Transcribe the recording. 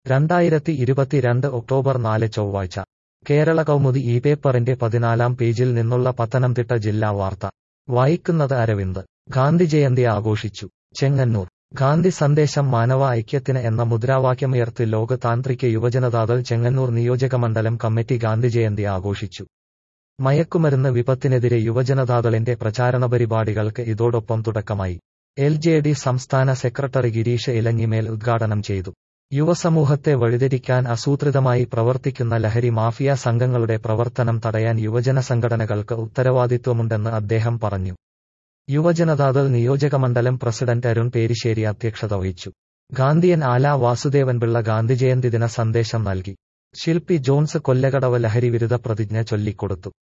രണ്ടായിരത്തി ഇരുപത്തിരണ്ട് ഒക്ടോബർ നാല് ചൊവ്വാഴ്ച കേരള കൗമുദി ഈ പേപ്പറിന്റെ പതിനാലാം പേജിൽ നിന്നുള്ള പത്തനംതിട്ട ജില്ലാ വാർത്ത വായിക്കുന്നത് അരവിന്ദ് ഗാന്ധി ജയന്തി ആഘോഷിച്ചു ചെങ്ങന്നൂർ ഗാന്ധി സന്ദേശം മാനവ ഐക്യത്തിന് എന്ന മുദ്രാവാക്യമുയർത്തി ലോക താന്ത്രിക യുവജനതാദൾ ചെങ്ങന്നൂർ നിയോജകമണ്ഡലം കമ്മിറ്റി ഗാന്ധി ജയന്തി ആഘോഷിച്ചു മയക്കുമരുന്ന് വിപത്തിനെതിരെ യുവജനതാദളിന്റെ പ്രചാരണ പരിപാടികൾക്ക് ഇതോടൊപ്പം തുടക്കമായി എൽ ജെ ഡി സംസ്ഥാന സെക്രട്ടറി ഗിരീഷ് ഇലഞ്ഞിമേൽ ഉദ്ഘാടനം ചെയ്തു യുവസമൂഹത്തെ വഴിതിരിക്കാൻ ആസൂത്രിതമായി പ്രവർത്തിക്കുന്ന ലഹരി മാഫിയ സംഘങ്ങളുടെ പ്രവർത്തനം തടയാൻ യുവജന സംഘടനകൾക്ക് ഉത്തരവാദിത്വമുണ്ടെന്ന് അദ്ദേഹം പറഞ്ഞു യുവജനതാദൾ നിയോജകമണ്ഡലം പ്രസിഡന്റ് അരുൺ പേരിശ്ശേരി അധ്യക്ഷത വഹിച്ചു ഗാന്ധിയൻ ആല വാസുദേവൻപിള്ള ഗാന്ധി ജയന്തി ദിന സന്ദേശം നൽകി ശില്പി ജോൺസ് കൊല്ലകടവ് ലഹരി വിരുദ്ധ പ്രതിജ്ഞ ചൊല്ലിക്കൊടുത്തു